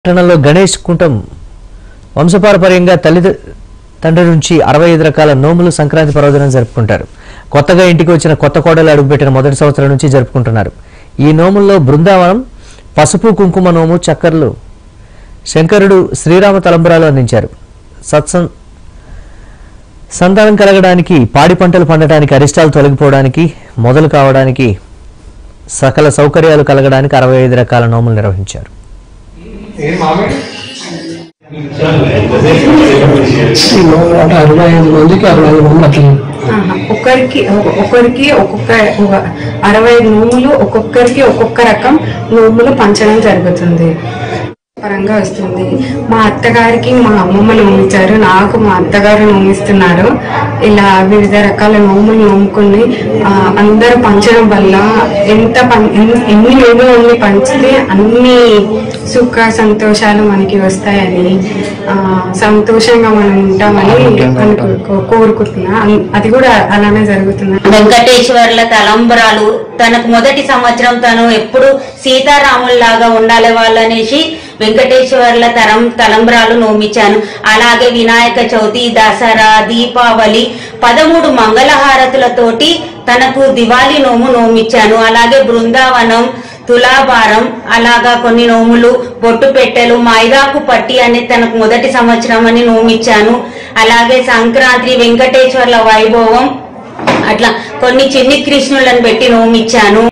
పట్టణంలో గణేష్ కుంటం వంశపారపర్యంగా తల్లి తండ్రి నుంచి అరవై ఐదు రకాల నోములు సంక్రాంతి పర్వదినం జరుపుకుంటారు కొత్తగా ఇంటికి వచ్చిన కొత్త కోడలు అడుగుపెట్టిన మొదటి సంవత్సరం నుంచి జరుపుకుంటున్నారు ఈ నోముల్లో బృందావనం పసుపు కుంకుమ నోము చక్కర్లు శంకరుడు శ్రీరామ తలంబరాలు అందించారు సత్సం సంతానం కలగడానికి పాడి పంటలు పండటానికి అరిష్టాలు తొలగిపోవడానికి మొదలు కావడానికి సకల సౌకర్యాలు కలగడానికి అరవై ఐదు రకాల నోములు నిర్వహించారు ఏం మామిడి అంటే అరవై ఐదు మందికి అరవై ఐదు మంది అట్లా ఆహా. ఒకరికి ఒక- ఒకరికి ఒక్కొక్క ఒక అరవై ఐదు నోములు ఒక్కొక్కరికి ఒక్కొక్క రకం నోములు పంచడం జరుగుతుంది పరంగా వస్తుంది మా అత్తగారికి మా అమ్మమ్మ నోమించారు నాకు మా అత్తగారు నోమిస్తున్నారు ఇలా వివిధ రకాల నోములు నోముకుని ఆ, అందరూ పంచడం వల్ల ఎంత పం- ఎన్ని- ఎన్ని నోములు అన్ని పంచితే అన్ని సుఖ సంతోషాలు మనకి వస్తాయని ఆ, సంతోషంగా మనం ఉంటామని అనుకో- కో- కోరుకుంటున్నా అన్- అది కూడా అలానే జరుగుతుంది వెంకటేశ్వర్ల తలంబరాలు తనకు మొదటి సంవత్సరం తను ఎప్పుడు సీతారాముల్లాగా ఉండాలి వాళ్ళనేసి వెంకటేశ్వర్ల తరం తలంబరాలు నోమించాను అలాగే వినాయక చవితి దసరా దీపావళి పదమూడు మంగళహారతులతోటి తనకు దివాళీ నోము నోమించాను అలాగే బృందావనం తులాభారం అలాగా కొన్ని నోములు బొట్టు పెట్టెలు మైదాకు పట్టి అనేది తనకు మొదటి సంవత్సరం అని నోమిచ్చాను అలాగే సంక్రాంతి వెంకటేశ్వర్ల వైభవం అట్లా కొన్ని చిన్ని కృష్ణులను పెట్టి నోమిచ్చాను